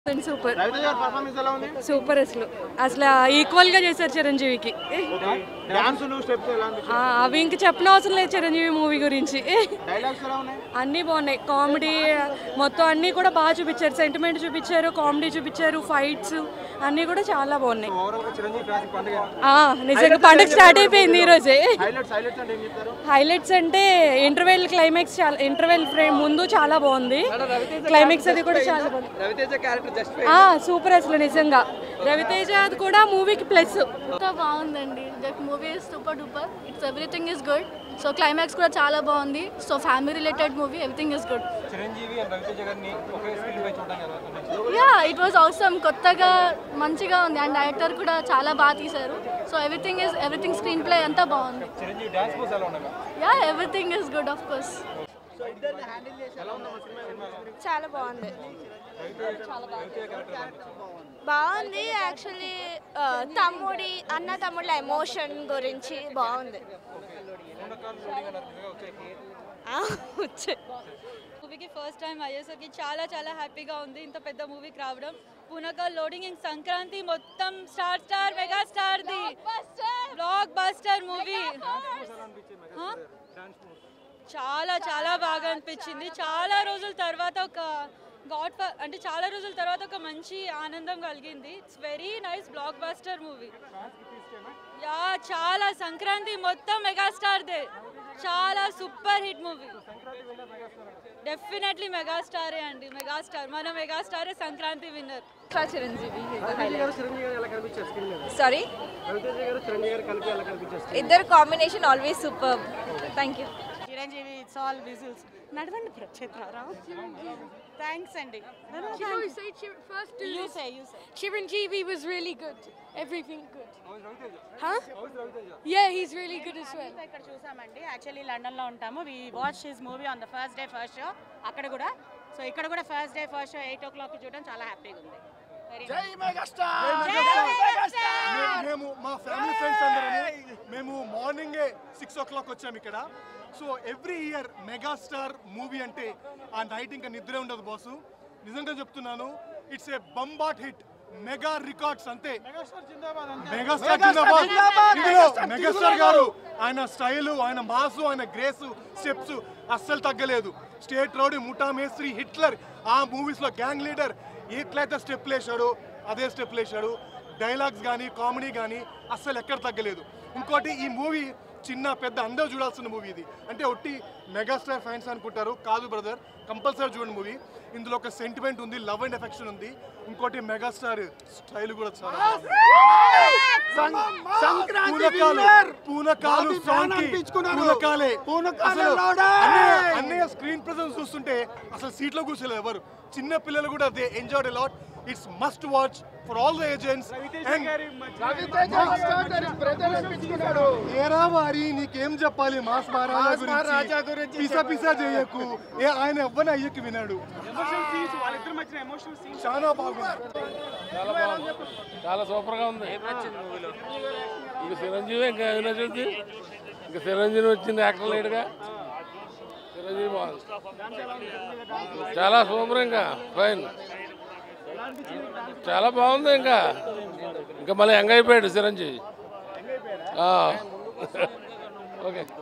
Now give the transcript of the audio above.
Super Raviteja గారి performance ఎలా ఉంది సూపర్ అసలు అసలు ఈక్వల్ గా చేశారు చిరంజీవికి డాన్సులు స్టెప్స్ ఎలా అనిపించింది ఆ, అవి ఇంక చెప్పనవసరం లేదు చిరంజీవి మూవీ గురించి డైలాగ్స్ ఎలా ఉన్నాయి అన్నీ బాగున్నాయి కామెడీ మొత్తం అన్నీ కూడా బాగా చూపించారు సెంటిమెంట్ చూపించారు కామెడీ చూపించారు ఫైట్స్ అన్నీ కూడా చాలా బాగున్నాయి ఓవరాల్ గా చిరంజీవి ఫ్యాన్స్ పండుగ ఆ, నిజంగా పండుగ స్టార్ట్ అయిపోయింది ఈరోజే హైలైట్స్ హైలైట్స్ అంటే ఏం చెప్తారు హైలైట్స్ అంటే ఇంటర్వెల్ క్లైమాక్స్ చాలా ఇంటర్వెల్ ఫ్రేమ్ ముందు చాలా బాగుంది క్లైమాక్స్ అది కూడా చాలా బాగుంది రవితేజ క్యారెక్టర్ జస్ట్ ఆ, సూపర్ అసలు నిజంగా రవితేజ అది కూడా మూవీకి ప్లస్ అంతా బాగుందండి that movie is super duper it's everything is good so climax కూడా చాలా బాగుంది so family related movie everything is good Chiranjeevi and Ravi Teja గారిని ఒకే స్క్రీన్ పై చూడడానికి ఎలా అనిపించింది యా ఇట్ వాజ్ అవసరం కొత్తగా మంచిగా ఉంది అండ్ డైరెక్టర్ కూడా చాలా బాగా తీశారు so everything is everything screenplay అంతా బాగుంది చిరంజీవి డాన్స్ మూవ్స్ ఎలా ఉన్నాయి yeah everything is good of course చాలా బాగుంది బాగుంది యాక్చువల్లీ తమ్ముడి అన్న తమ్ముళ్ళ ఎమోషన్ గురించి బాగుంది ఆ, వచ్చే మూవీకి ఫస్ట్ టైం అయ్యేసరికి చాలా చాలా హ్యాపీగా ఉంది ఇంత పెద్ద మూవీకి రావడం పూనక లోడింగ్ ఇంక సంక్రాంతి మొత్తం star star megastar the blockbuster movie చాలా చాలా బాగా అనిపించింది చాలా రోజుల తర్వాత ఒక గాడ్ అంటే చాలా రోజుల తర్వాత ఒక మంచి ఆనందం కలిగింది it's very nice blockbuster movie yeah చాలా సంక్రాంతి మొత్తం మెగాస్టార్ దే చాలా సూపర్ హిట్ మూవీ డెఫినెట్లీ మెగాస్టారే అండి మెగాస్టార్ మన మెగాస్టారే సంక్రాంతి విన్నర్ చిరంజీవి సారీ రవితేజ గారు చిరంజీవి గారు కలిపి ఎలా కనిపించేస్తారు ఇద్దరు combination always super thank you Chiranjeevi it's all whistles నడవండి ప్రక్షేత్రారా థ్యాంక్స్ అండి You say, you say. Chiranjeevi was really good. Everything good. Huh? Yeah, he's really good as well. ఇక్కడ చూసామండి యాక్చువల్లీ లండన్ లో ఉంటాము we watch his movie on the first day first show అక్కడ కూడా so ఇక్కడ కూడా first day first show eight o'clock చూడడం చాలా హ్యాపీగా ఉంది వెరీ మేము మా ఫ్యామిలీ ఫ్రెండ్స్ అందరూ మేము మార్నింగే సిక్స్ ఓ క్లాక్ వచ్చాము ఇక్కడ so every year megastar movie అంటే ఆ నైట్ ఇంకా నిద్రే ఉండదు బాసు నిజంగా చెప్తున్నాను ఇట్స్ ఏ బంబాట్ హిట్ మెగా రికార్డ్స్ అంతే మెగాస్టార్ జిందాబాద్ ఇందులో మెగాస్టార్ గారు ఆయన స్టైల్ ఆయన మాసు ఆయన గ్రేస్ స్టెప్స్ అస్సలు తగ్గలేదు స్టేట్ రౌడీ ముఠా మేస్త్రి హిట్లర్ ఆ మూవీస్ లో గ్యాంగ్ లీడర్ ఎట్లయితే స్టెప్ వేసాడు అదే స్టెప్ వేసాడు డైలాగ్స్ కానీ కామెడీ కానీ అస్సలు ఎక్కడ తగ్గలేదు ఇంకోటి ఈ మూవీ చిన్న పెద్ద అందరూ చూడాల్సిన మూవీ ఇది అంటే ఒట్టి మెగాస్టార్ ఫ్యాన్స్ అనుకుంటారు కాదు బ్రదర్ కంపల్సరీ చూడండి మూవీ ఇందులో ఒక సెంటిమెంట్ ఉంది లవ్ అండ్ ఎఫెక్షన్ ఉంది ఇంకోటి మెగాస్టార్ స్టైల్ కూడా చాలా పూనకాలు పూనకాలు సాంగ్ కి పూనకాలే అసలు అన్నయ్య- అన్నయ్య స్క్రీన్ ప్రెసెన్స్ చూస్తుంటే అసలు సీట్లో కూర్చోలేదు ఎవరు చిన్న పిల్లలు కూడా they enjoyed lot it's must watch for all the agents ఏరా వారి నీకేం చెప్పాలి మాస్ మహారాజా గురించి పిసా పిసా చేయకు ఏ ఆయన ఎవ్వని అయ్యకి వినాడు చాలా బాగుంది చాలా సూపర్ గా ఉంది ఇంకా చిరంజీవి ఇంకా ఏం నచ్చింది ఇంకా చిరంజీవి వచ్చింది యాక్టర్ లేడుగా చిరంజీవి బాగుంది చాలా సూపర్ ఇంకా ఫైన్ చాలా బాగుంది ఇంకా ఇంకా మళ్ళీ యంగ్ అయిపోయాడు చిరంజీవి ఆ. ఓకే